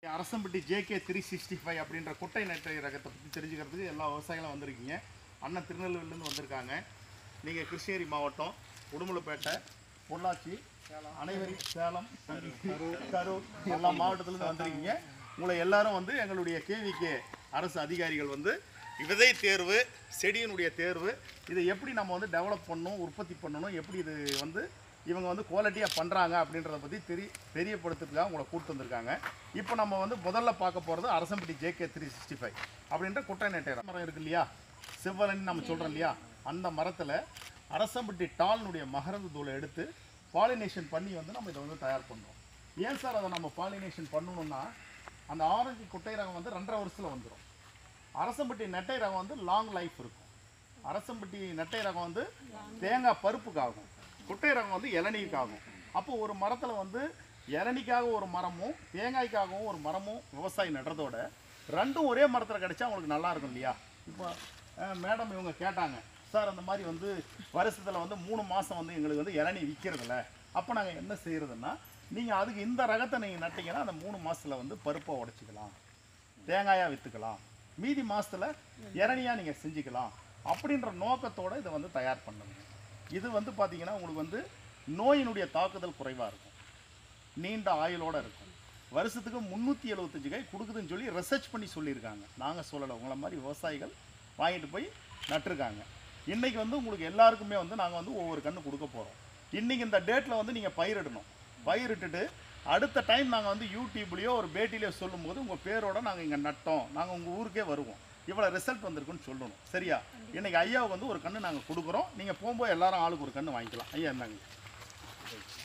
Arasampatti JK three sixty five அப்படின்ற குட்டை நெட்டை ரகத்தை பற்றி தெரிஞ்சுக்கிறதுக்கு எல்லா விவசாயிகளும் வந்திருக்கீங்க அண்ணன் திருநெல்வேலியிலேருந்து வந்திருக்காங்க நீங்கள் கிருஷ்ணகிரி மாவட்டம் உடுமலைப்பேட்டை பொள்ளாச்சி அனைவரும் சேலம் கரூர் எல்லா மாவட்டத்துலேருந்து வந்திருக்கீங்க உங்களை எல்லாரும் வந்து எங்களுடைய கேவிகே அரசு அதிகாரிகள் வந்து விதை தேர்வு செடியினுடைய தேர்வு இதை எப்படி நம்ம வந்து டெவலப் பண்ணணும் உற்பத்தி பண்ணணும் எப்படி இது வந்து இவங்க வந்து குவாலிட்டியாக பண்ணுறாங்க அப்படின்றத பற்றி தெரிய தெரியப்படுத்துறதுக்காக உங்களை கூப்பிட்டு வந்திருக்காங்க இப்போ நம்ம வந்து முதல்ல பார்க்க போகிறது Arasampatti JK three sixty five அப்படின்ற குட்டை நெட்டை மரம் இருக்கு இல்லையா செவ்வலன்னு நம்ம சொல்கிறோம் இல்லையா அந்த மரத்தில் அரசம்பட்டி டால்னுடைய மகரந்த தூளை எடுத்து பாலினேஷன் பண்ணி வந்து நம்ம இதை வந்து தயார் பண்ணுறோம் ஏன் சார் அதை நம்ம பாலினேஷன் பண்ணணும்னா அந்த ஆரஞ்சு குட்டை ரகம் வந்து ரெண்டரை வருஷத்தில் வந்துடும் அரசம்பட்டி நெட்டை ரகம் வந்து லாங் லைஃப் இருக்கும் அரசம்பட்டி நெட்டை ரகம் வந்து தேங்காய் பருப்புக்காகும் குட்டை ரகம் வந்து இளநீருக்காகும் அப்போ ஒரு மரத்தில் வந்து இளநிக்காக ஒரு மரமும் தேங்காய்க்காகவும் ஒரு மரமும் விவசாயி நடுறதோட ரெண்டும் ஒரே மரத்தில் கிடைச்சா உங்களுக்கு நல்லா இருக்கும் இல்லையா இப்போ மேடம் இவங்க கேட்டாங்க சார் அந்த மாதிரி வந்து வருஷத்தில் வந்து மூணு மாதம் வந்து எங்களுக்கு வந்து இளநீ விற்கிறதில்ல அப்போ நாங்கள் என்ன செய்கிறதுன்னா நீங்கள் அதுக்கு இந்த ரகத்தை நீங்கள் நட்டிங்கன்னா அந்த மூணு மாதத்தில் வந்து பருப்பை உடச்சிக்கலாம் தேங்காயாக விற்றுக்கலாம் மீதி மாதத்தில் இளநியாக நீங்கள் செஞ்சுக்கலாம் அப்படின்ற நோக்கத்தோட இதை வந்து தயார் பண்ணுங்க இது வந்து பார்த்தீங்கன்னா உங்களுக்கு வந்து நோயினுடைய தாக்குதல் குறைவாக இருக்கும் நீண்ட ஆயுளோட இருக்கும் வருஷத்துக்கு முந்நூற்றி எழுபத்தஞ்சு காய் கொடுக்குதுன்னு சொல்லி ரிசர்ச் பண்ணி சொல்லியிருக்காங்க நாங்கள் சொல்லலை உங்களை மாதிரி விவசாயிகள் வாங்கிட்டு போய் நட்டிருக்காங்க இன்றைக்கி வந்து உங்களுக்கு எல்லாருக்குமே வந்து நாங்கள் வந்து ஒவ்வொரு கன்று கொடுக்க போகிறோம் இன்றைக்கி இந்த டேட்டில் வந்து நீங்கள் பயிரிடணும் பயிரிட்டுட்டு அடுத்த டைம் நாங்கள் வந்து யூடியூப்லேயோ ஒரு பேட்டிலையோ சொல்லும்போது உங்கள் பேரோட நாங்கள் இங்கே நட்டோம் நாங்கள் உங்கள் ஊருக்கே வருவோம் இவ்வளோ ரிசல்ட் வந்திருக்குன்னு சொல்லணும் சரியா இன்னைக்கு ஐயாவுக்கு வந்து ஒரு கன்று நாங்கள் கொடுக்குறோம் நீங்கள் போகும்போது எல்லாரும் ஆளுக்கு ஒரு கன்று வாங்கிக்கலாம் ஐயா இருந்தாங்க